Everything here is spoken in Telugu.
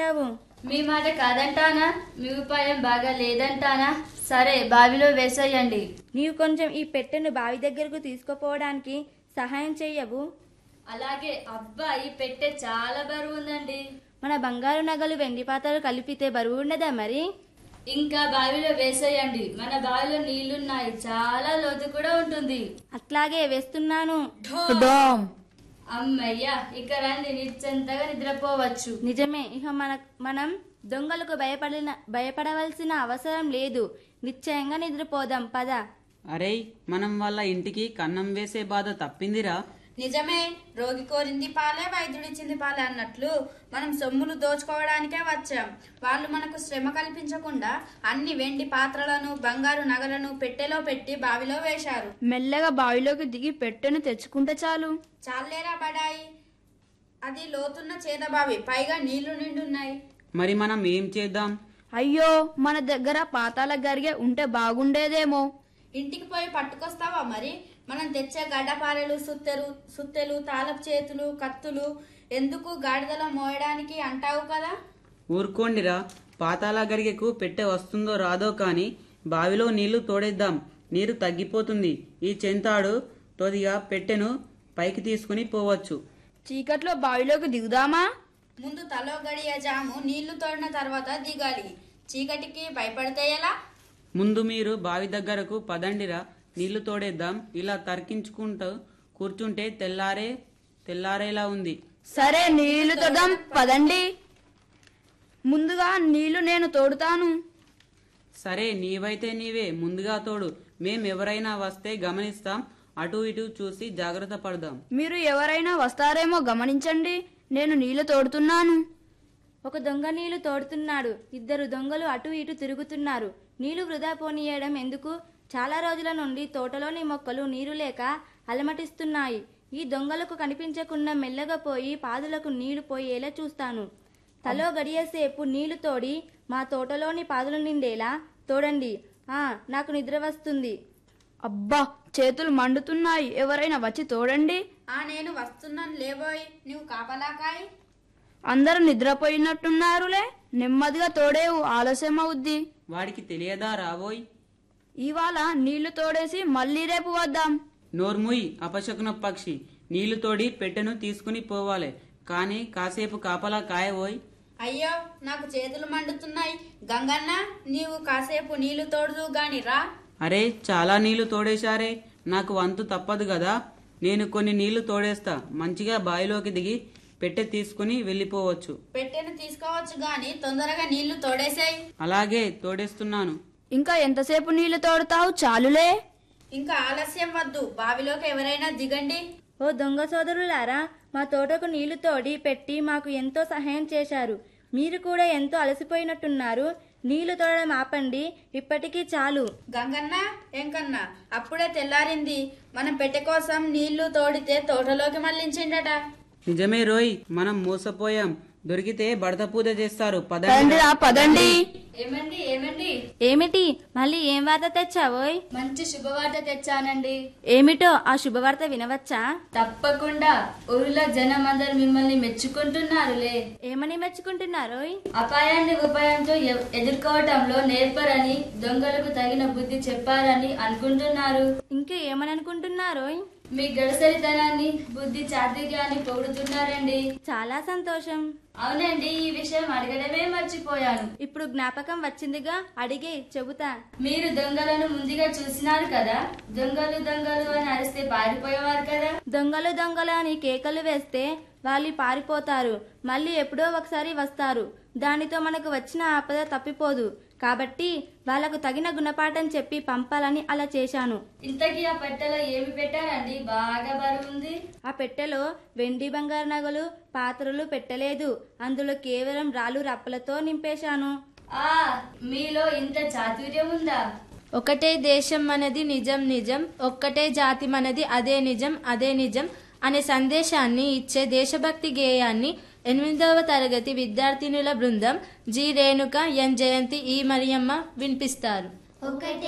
ఏమంటావు మీ మాట కాదంటానా మీ ఉపాయం బాగా లేదంటానా సరే బావిలో వేసేయండి నీవు కొంచెం ఈ పెట్టెను బావి దగ్గరకు తీసుకుపోవడానికి సహాయం చెయ్యవు అలాగే అబ్బా ఈ పెట్టె చాలా బరువు ఉందండి మన బంగారు నగలు వెండి పాత్రలు కలిపితే బరువు ఉండదా మరి ఇంకా బావిలో వేసేయండి మన బావిలో నీళ్లున్నాయి చాలా లోతు కూడా ఉంటుంది అట్లాగే వేస్తున్నాను డామ్ అమ్మయ్యా ఇక రండి నిశ్చంతగా నిద్రపోవచ్చు నిజమే ఇక మన మనం దొంగలకు భయపడిన భయపడవలసిన అవసరం లేదు నిశ్చయంగా నిద్రపోదాం పద అరే మనం వాళ్ళ ఇంటికి కన్నం వేసే బాధ తప్పిందిరా నిజమే రోగి కోరింది పాలే వైద్యుడిచ్చింది పాలే అన్నట్లు మనం సొమ్ములు దోచుకోవడానికే వచ్చాం వాళ్ళు మనకు శ్రమ కల్పించకుండా అన్ని వెండి పాత్రలను బంగారు నగలను పెట్టెలో పెట్టి బావిలో వేశారు మెల్లగా బావిలోకి దిగి పెట్టెను తెచ్చుకుంటే చాలు చాలేరా బడాయి అది లోతున్న చేద బావి పైగా నీళ్లు నిండున్నాయి మరి మనం ఏం చేద్దాం అయ్యో మన దగ్గర పాతాల గరిగే ఉంటే బాగుండేదేమో ఇంటికి పోయి పట్టుకొస్తావా మరి మనం తెచ్చే గడ్డపారెలు సుత్తెలు సుత్తెలు తాళపు చేతులు కత్తులు ఎందుకు గాడిదలో మోయడానికి అంటావు కదా ఊరుకోండిరా పాతాళ గరిగెకు పెట్టె వస్తుందో రాదో కాని బావిలో నీళ్లు తోడేద్దాం నీరు తగ్గిపోతుంది ఈ చెంతాడు తొదిగా పెట్టెను పైకి తీసుకుని పోవచ్చు చీకట్లో బావిలోకి దిగుదామా ముందు తలో గడియ జాము నీళ్లు తోడిన తర్వాత దిగాలి చీకటికి భయపడితే ఎలా ముందు మీరు బావి దగ్గరకు పదండిరా నీళ్లు తోడేద్దాం ఇలా తర్కించుకుంటూ కూర్చుంటే తెల్లారే తెల్లారేలా ఉంది సరే నీళ్లు తోదాం పదండి ముందుగా నీళ్లు నేను తోడుతాను సరే నీవైతే నీవే ముందుగా తోడు మేం ఎవరైనా వస్తే గమనిస్తాం అటు ఇటు చూసి జాగ్రత్త పడదాం మీరు ఎవరైనా వస్తారేమో గమనించండి నేను నీళ్లు తోడుతున్నాను ఒక దొంగ నీళ్లు తోడుతున్నాడు ఇద్దరు దొంగలు అటు ఇటు తిరుగుతున్నారు నీళ్లు వృధా పోనీయడం ఎందుకు చాలా రోజుల నుండి తోటలోని మొక్కలు నీరు లేక అలమటిస్తున్నాయి ఈ దొంగలకు కనిపించకుండా మెల్లగా పోయి పాదులకు నీళ్లు పోయేలా చూస్తాను తలో గడియేసేపు నీళ్లు తోడి మా తోటలోని పాదులు నిండేలా తోడండి ఆ నాకు నిద్ర వస్తుంది అబ్బా చేతులు మండుతున్నాయి ఎవరైనా వచ్చి తోడండి ఆ నేను వస్తున్నాను లేబోయ్ నువ్వు కాపలాకాయ్ అందరూ నిద్రపోయినట్టున్నారులే నెమ్మదిగా తోడేవు ఆలస్యం అవుద్ది వాడికి తెలియదా రాబోయ్ ఇవాళ నీళ్లు తోడేసి మళ్ళీ రేపు వద్దాం నోర్ముయ్ అపశకున పక్షి నీళ్లు తోడి పెట్టెను తీసుకుని పోవాలి కానీ కాసేపు కాపలా కాయబోయ్ అయ్యో నాకు చేతులు మండుతున్నాయి గంగన్న నీవు కాసేపు నీళ్లు తోడుదు గాని రా అరే చాలా నీళ్లు తోడేశారే నాకు వంతు తప్పదు కదా నేను కొన్ని నీళ్లు తోడేస్తా మంచిగా బావిలోకి దిగి పెట్టె తీసుకుని వెళ్ళిపోవచ్చు పెట్టెను తీసుకోవచ్చు గాని తొందరగా నీళ్లు తోడేసాయి అలాగే తోడేస్తున్నాను ఇంకా ఎంతసేపు నీళ్లు తోడుతావు చాలులే ఇంకా ఆలస్యం వద్దు బావిలోకి ఎవరైనా దిగండి ఓ దొంగ సోదరులారా మా తోటకు నీళ్లు తోడి పెట్టి మాకు ఎంతో సహాయం చేశారు మీరు కూడా ఎంతో అలసిపోయినట్టున్నారు నీళ్లు తోడడం ఆపండి ఇప్పటికీ చాలు గంగన్న ఎంకన్న అప్పుడే తెల్లారింది మనం పెట్టె కోసం నీళ్లు తోడితే తోటలోకి మళ్లించిండట నిజమే రోయ్ మనం మోసపోయాం దొరికితే బడత పూజ చేస్తారు పదండి రండిరా పదండి ఏమండి ఏమండి ఏమిటి మళ్ళీ ఏం వార్త తెచ్చావోయ్ మంచి శుభవార్త తెచ్చానండి ఏమిటో ఆ శుభవార్త వినవచ్చా తప్పకుండా ఊరిలో జనం అందరు మిమ్మల్ని మెచ్చుకుంటున్నారులే ఏమని మెచ్చుకుంటున్నారోయ్ అపాయాన్ని ఉపాయంతో ఎ- ఎదుర్కోవటంలో నేర్పరని దొంగలకు తగిన బుద్ధి చెప్పారని అనుకుంటున్నారు ఇంకా ఏమని అనుకుంటున్నారోయ్ మీ గడసరితనాన్ని బుద్ధి చాతుర్యాన్ని పొగుడుతున్నారండి చాలా సంతోషం అవునండి ఈ విషయం అడగడమే మర్చిపోయాను ఇప్పుడు జ్ఞాపకం వచ్చిందిగా అడిగి చెబుతా మీరు దొంగలను ముందుగా చూసినారు కదా దొంగలు దొంగలు అని అరిస్తే పారిపోయేవారు కదా దొంగలు దొంగలు అని కేకలు వేస్తే వాళ్ళు పారిపోతారు మళ్ళీ ఎప్పుడో ఒకసారి వస్తారు దానితో మనకు వచ్చిన ఆపద తప్పిపోదు కాబట్టి వాళ్లకు తగిన గుణపాఠం చెప్పి పంపాలని అలా చేశాను ఇంతకీ ఆ పెట్టెలో ఏమి పెట్టారండి బాగా బరువుంది ఆ పెట్టెలో వెండి బంగారు నగలు పాత్రలు పెట్టలేదు అందులో కేవలం రాళ్ళు రప్పలతో నింపేశాను ఆ మీలో ఇంత చాతుర్యం ఉందా ఒకటే దేశం మనది నిజం నిజం ఒక్కటే జాతి మనది అదే నిజం అదే నిజం అనే సందేశాన్ని ఇచ్చే దేశభక్తి గేయాన్ని ఎనిమిదవ తరగతి విద్యార్థినుల బృందం జి రేణుక ఎన్ జయంతి ఈ మరియమ్మ వినిపిస్తారు ఒకటే